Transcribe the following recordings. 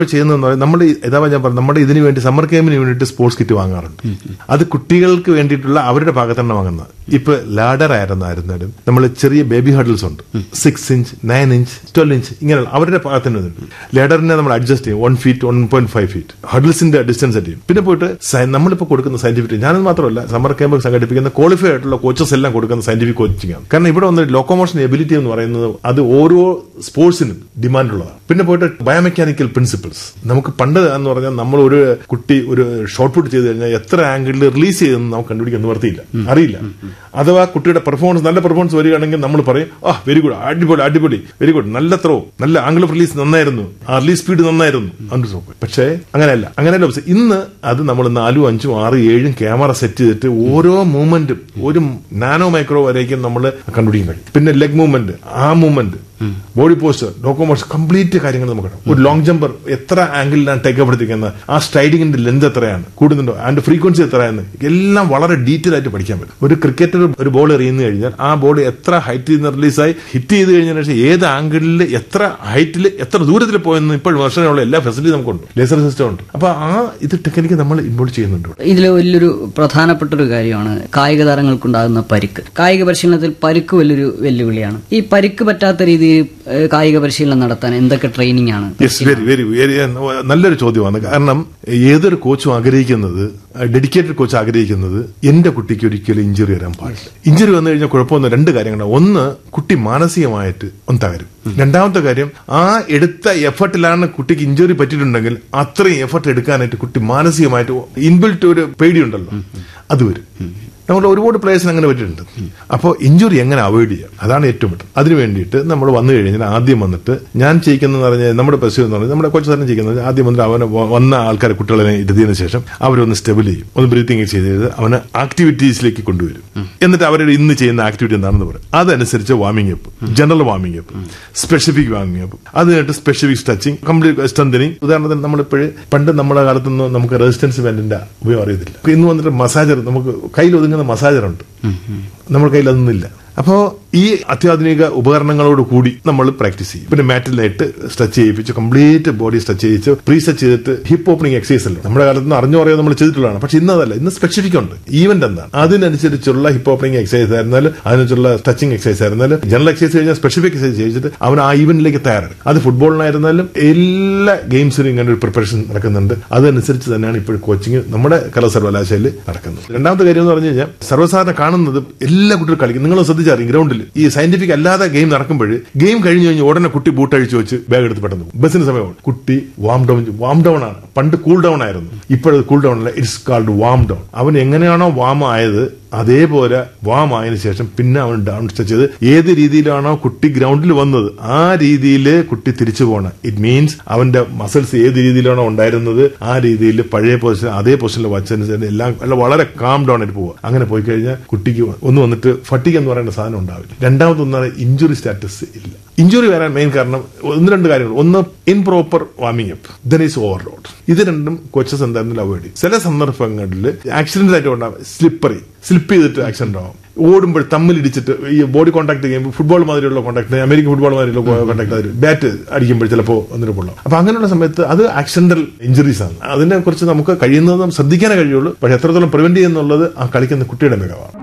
ചെയ്യുന്നതെന്ന് പറഞ്ഞാൽ നമ്മൾ ഇതാ ഞാൻ പറഞ്ഞു നമ്മുടെ ഇതിന് വേണ്ടി സമ്മർ ക്യാമ്പിന് വേണ്ടിയിട്ട് സ്പോർട്സ് കിറ്റ് വാങ്ങാറുണ്ട് അത് കുട്ടികൾക്ക് വേണ്ടിയിട്ടുള്ള അവരുടെ ഭാഗത്താണ് വാങ്ങുന്നത് ഇപ്പൊ ലാഡർ ആയിരുന്നായിരുന്നാലും നമ്മൾ ചെറിയ ബേബി ഹഡിൽസ് ഉണ്ട് six inch nine inch twelve inch ഇങ്ങനെയുള്ള അവരുടെ ഭാഗത്തിന് ലാഡറിനെ നമ്മൾ അഡ്ജസ്റ്റ് ചെയ്യും one feet one point five feet ഹഡിൽസിന്റെ ഡിസ്റ്റൻസ് സെറ്റ് ചെയ്യും പിന്നെ പോയിട്ട് സയ- നമ്മളിപ്പോൾ കൊടുക്കുന്ന സയന്റിഫിക് ഞാനത് മാത്രമല്ല സമ്മർ ക്യാമ്പ് സംഘടിപ്പിക്കുന്ന ക്വാളിഫൈ ആയിട്ടുള്ള കോച്ചസ് എല്ലാം കൊടുക്കുന്ന സയന്റിഫിക് കോച്ചിങ് ആണ് കാരണം ഇവിടെ വന്ന് ലോക്കോമോഷൻ എബിലിറ്റി എന്ന് പറയുന്നത് അത് ഓരോ സ്പോർട്സിനും ഡിമാൻഡ് ഉള്ളതാണ് പിന്നെ പോയിട്ട് ബയോമെക്കാനിക്കൽ പ്രിൻസിപ്പിൾസ് നമുക്ക് പണ്ട് എന്ന് പറഞ്ഞാൽ നമ്മൾ ഒരു കുട്ടി ഒരു ഷോർട്ട് പുട്ട് ചെയ്ത് കഴിഞ്ഞാൽ എത്ര ആംഗിളിൽ റിലീസ് ചെയ്തെന്ന് നമുക്ക് കണ്ടുപിടിക്കാൻ നിവർത്തിയില്ല അറിയില്ല അഥവാ കുട്ടിയുടെ പെർഫോമൻസ് നല്ല പെർഫോമൻസ് വരികയാണെങ്കിൽ നമ്മൾ പറയും ആ വെരി ഗുഡ് അടിപൊളി അടിപൊളി വെരി ഗുഡ് നല്ല ത്രോ നല്ല ആംഗിൾ ഓഫ് റിലീസ് നന്നായിരുന്നു ആ റിലീസ് സ്പീഡ് നന്നായിരുന്നു അതുകൊണ്ട് സൂപ്പർ പക്ഷേ അങ്ങനെയല്ല അങ്ങനെയല്ല പക്ഷേ ഇന്ന് അത് നമ്മൾ നാലും അഞ്ചും ആറ് ഏഴും ക്യാമറ സെറ്റ് ചെയ്തിട്ട് ഓരോ മൂവ്മെന്റും ഒരു നാനോ മൈക്രോ വരേക്കും നമ്മൾ കണ്ടുപിടിക്കാൻ കഴിയും പിന്നെ ലെഗ് മൂവ്മെന്റ് ആ movement body posture locomotion complete കാര്യങ്ങൾ നമുക്ക് കാണാം. ഒരു ലോങ് ജമ്പർ എത്ര ആംഗിളിലാണ് ടേക്ക് അപ്പ് എടുത്തിരിക്കുന്നത് ആ സ്ട്രൈഡിങ്ങിന്റെ ലെന്ത് എത്രയാണ് കൂടുന്നുണ്ടോ അതിന്റെ ഫ്രീക്വൻസി എത്രയാണ് എല്ലാം വളരെ ഡീറ്റെയിൽ ആയിട്ട് പഠിക്കാൻ പറ്റും ഒരു ക്രിക്കറ്റർ ഒരു ബോൾ എറിയുന്നു കഴിഞ്ഞാൽ ആ ബോൾ എത്ര ഹൈറ്റിൽ നിന്ന് റിലീസായി ഹിറ്റ് ചെയ്ത് കഴിഞ്ഞതിന് ശേഷം ഏത് ആംഗിളിൽ എത്ര ഹൈറ്റിൽ എത്ര ദൂരത്തിൽ പോയെന്ന് ഇപ്പോൾ വർഷങ്ങളുള്ള എല്ലാ ഫെസിലിറ്റി നമുക്കുണ്ട് ലേസർ സിസ്റ്റം ഉണ്ട് അപ്പൊ ആ ഇത് ടെക്നിക്ക് നമ്മൾ ഇൻവോൾവ് ചെയ്യുന്നുണ്ട് ഇവിടെ. ഇതിൽ വലിയൊരു പ്രധാനപ്പെട്ട ഒരു കാര്യമാണ് കായിക താരങ്ങൾക്കുണ്ടാകുന്ന പരിക്ക് കായിക പരിശീലനത്തിൽ പരിക്ക് വലിയൊരു വെല്ലുവിളിയാണ് ഈ പരിക്ക് പറ്റാത്ത രീതിയിൽ ഏഹ്, കായിക പരിശീലനം നടത്താൻ എന്തൊക്കെ ട്രെയിനിങ് ആണ് യെസ് വെരി വെരി വെരി നല്ലൊരു ചോദ്യമാണ് കാരണം ഏതൊരു കോച്ചും ആഗ്രഹിക്കുന്നത് ഡെഡിക്കേറ്റഡ് കോച്ച് ആഗ്രഹിക്കുന്നത് എന്റെ കുട്ടിക്ക് ഒരിക്കലും ഇഞ്ചുറി വരാൻ പാടില്ല ഇഞ്ചുറി വന്നു കഴിഞ്ഞാൽ കുഴപ്പമൊന്നും രണ്ട് കാര്യങ്ങളാണ് ഒന്ന് കുട്ടി മാനസികമായിട്ട് ഒന്ന് തകരും രണ്ടാമത്തെ കാര്യം ആ എടുത്ത എഫർട്ടിലാണ് കുട്ടിക്ക് ഇഞ്ചുറി പറ്റിയിട്ടുണ്ടെങ്കിൽ അത്രയും എഫർട്ട് എടുക്കാനായിട്ട് കുട്ടി മാനസികമായിട്ട് ഇൻബിൽറ്റ് ഒരു പേടിയുണ്ടല്ലോ അത് വരും നമ്മൾ ഒരുപാട് പ്ലേയേഴ്സിന് അങ്ങനെ പറ്റിയിട്ടുണ്ട് അപ്പോൾ ഇഞ്ചുറി എങ്ങനെ അവോയ്ഡ് ചെയ്യാം അതാണ് ഏറ്റവും ബെറ്റർ അതിന് വേണ്ടിയിട്ട് നമ്മൾ വന്നു കഴിഞ്ഞാൽ ആദ്യം വന്നിട്ട് ഞാൻ ചെയ്യിക്കുന്നതെന്ന് പറഞ്ഞാൽ നമ്മുടെ പരിശീലനം എന്ന് പറഞ്ഞാൽ നമ്മുടെ കൊച്ചു തന്നെ ചെയ്യുന്നത് ആദ്യം വന്നിട്ട് അവനെ വ- വന്ന ആൾക്കാരെ കുട്ടികളെ ഇരുത്തിയതിനു ശേഷം അവരൊന്ന് സ്റ്റെബിൽ ചെയ്യും ഒന്ന് ബ്രീത്തിങ് ചെയ്ത് അവനെ ആക്ടിവിറ്റീസിലേക്ക് കൊണ്ടുവരും എന്നിട്ട് അവരുടെ ഇന്ന് ചെയ്യുന്ന ആക്ടിവിറ്റി എന്താണെന്ന് പറയും അതനുസരിച്ച് warming up general warming up specific warming up അത് കഴിഞ്ഞിട്ട് സ്പെസിഫിക് സ്ട്രെച്ചിങ് കംപ്ലീറ്റ് സ്ട്രെന്തനിങ് ഉദാഹരണത്തിന് നമ്മളിപ്പോഴും പണ്ട് നമ്മുടെ കാലത്തൊന്നും നമുക്ക് റെസിസ്റ്റൻസ് ബാൻഡിന്റെ ഉപയോഗം അറിയത്തില്ല ഇന്ന് വന്നിട്ട് മസാജർ നമുക്ക് കയ്യിൽ ഒതുങ്ങുന്ന മസാജർ ഉണ്ട് നമ്മുടെ കയ്യിൽ അതൊന്നുമില്ല അപ്പോ ഈ അത്യാധുനിക ഉപകരണങ്ങളോട് കൂടി നമ്മൾ പ്രാക്ടീസ് ചെയ്യും പിന്നെ മാറ്റിലായിട്ട് സ്ട്രെച്ച് ചെയ്യിപ്പിച്ച് കംപ്ലീറ്റ് ബോഡി സ്ട്രെച്ച് ചെയ്യിച്ച് പ്രീ സ്ട്രെച്ച് ചെയ്തിട്ട് ഹിപ്പ് ഓപ്പണിംഗ് എക്സസൈസ് അല്ലോ നമ്മുടെ കാലത്ത് നിന്ന് അറിഞ്ഞു പറയാൻ നമ്മൾ ചെയ്തിട്ടുള്ളതാണ് പക്ഷെ ഇന്ന് അതല്ല ഇന്ന് സ്പെസിഫിക് ഉണ്ട് ഈവന്റ് എന്താണ് അതിനനുസരിച്ചുള്ള ഹിപ്പ് ഓപ്പണിംഗ് എക്സസൈസ് ആയിരുന്നാലും അതിനനുസരിച്ചുള്ള സ്ട്രെച്ചിങ് എക്സസൈസ് ആയിരുന്നാലും ജനറൽ എക്സസൈസ് കഴിഞ്ഞാൽ സ്പെസിഫിക് എക്സസൈസ് ചെയ്തിട്ട് അവൻ ആ ഈവന്റിലേക്ക് തയ്യാറാണ് അത് ഫുട്ബോളിനായിരുന്നാലും എല്ലാ ഗെയിംസിനും ഇങ്ങനെ ഒരു പ്രിപ്പറേഷൻ നടക്കുന്നുണ്ട് അതനുസരിച്ച് തന്നെയാണ് ഇപ്പോൾ കോച്ചിങ് നമ്മുടെ കല സർവകലാശാലയിൽ നടക്കുന്നത് രണ്ടാമത്തെ കാര്യം എന്ന് പറഞ്ഞു കഴിഞ്ഞാൽ സർവ്വസാധാരണ കാണുന്നത് എല്ലാ കുട്ടികളും കളിക്കും നിങ്ങൾ ശ്രദ്ധിച്ചറിയും ഗ്രൗണ്ടിൽ ഈ സയന്റിഫിക് അല്ലാതെ ഗെയിം നടക്കുമ്പോൾ ഗെയിം കഴിഞ്ഞ് കഴിഞ്ഞ് ഉടനെ കുട്ടി ബൂട്ട് അഴിച്ചു വെച്ച് ബാഗ് എടുത്ത് പെട്ടെന്ന് പോകും. ബസ്സിന് സമയമാണ് കുട്ടി വാം ഡൗൺ വാം ഡൗൺ ആണ് പണ്ട് കൂൾ ഡൗൺ ആയിരുന്നു ഇപ്പോഴത് കൂൾ ഡൗൺ അല്ല ഇറ്റ്സ് കാൾഡ് വാം ഡൗൺ അവൻ എങ്ങനെയാണോ വാം ആയത് അതേപോലെ വാം ആയതിനു ശേഷം പിന്നെ അവൻ ഡൗൺ സ്ട്രെച്ച് ചെയ്ത് ഏത് രീതിയിലാണോ കുട്ടി ഗ്രൗണ്ടിൽ വന്നത് ആ രീതിയിൽ കുട്ടി തിരിച്ചു പോകണം ഇറ്റ് മീൻസ് അവന്റെ മസിൽസ് ഏത് രീതിയിലാണോ ഉണ്ടായിരുന്നത് ആ രീതിയിൽ പഴയ പൊസിഷൻ അതേ പൊസിഷനിൽ വച്ചനുസരിച്ച് എല്ലാം എല്ലാം വളരെ കാം ഡൗൺ ആയിട്ട് പോവുക അങ്ങനെ പോയി കഴിഞ്ഞാൽ കുട്ടിക്ക് ഒന്ന് വന്നിട്ട് ഫട്ടിക് എന്ന് പറയുന്ന സാധനം ഉണ്ടാവില്ല രണ്ടാമതൊന്നാണ് ഇഞ്ചുറി സ്റ്റാറ്റസ് ഇല്ല ഇഞ്ചുറി വരാൻ മെയിൻ കാരണം ഒന്ന് രണ്ട് കാര്യങ്ങൾ ഒന്ന് improper warming up then is overload ഇത് രണ്ടും കോച്ചസ് എന്തായാലും അവോയ്ഡ് ചെയ്യും ചില സന്ദർഭങ്ങളിൽ ആക്സിഡന്റ് ആയിട്ട് ഉണ്ടാവും സ്ലിപ്പറി സ്ലിപ്പ് ചെയ്തിട്ട് ആക്സിഡന്റ് ആവും ഓടുമ്പോൾ തമ്മിലിടിച്ചിട്ട് ഈ ബോഡി കോൺടാക്ട് ചെയ്യുമ്പോൾ ഫുട്ബോൾ മാതിരിയുള്ള കോൺടാക്ട് അമേരിക്കൻ ഫുട്ബോൾ മാതിരിയുള്ള കോൺടാക്ട് ആയിരിക്കും ബാറ്റ് അടിക്കുമ്പോൾ ചിലപ്പോൾ ഒന്നിട്ട് കൊള്ളാം അപ്പൊ അങ്ങനെയുള്ള സമയത്ത് അത് ആക്സിഡന്റൽ ഇഞ്ചുറീസ് ആണ് അതിനെ കുറിച്ച് നമുക്ക് കഴിയുന്നതും ശ്രദ്ധിക്കാനേ കഴിയുള്ളൂ പക്ഷെ എത്രത്തോളം പ്രിവെന്റ് ചെയ്യുന്നുള്ളത് ആ കളിക്കുന്ന കുട്ടിയുടെ മികവാണ്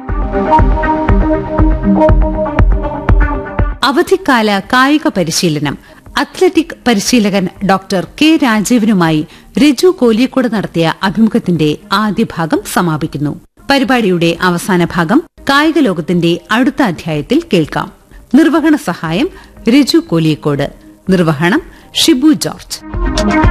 അവധിക്കാല കായിക പരിശീലനം അത്ലറ്റിക് പരിശീലകൻ ഡോക്ടർ കെ രാജീവനുമായി രജു കോലിയക്കോട് നടത്തിയ അഭിമുഖത്തിന്റെ ആദ്യ ഭാഗം സമാപിക്കുന്നു പരിപാടിയുടെ അവസാന ഭാഗം കായിക ലോകത്തിന്റെ അടുത്ത അധ്യായത്തിൽ കേൾക്കാം നിർവഹണ സഹായം രജു കോലിയക്കോട് നിർവഹണം ഷിബു ജോർജ്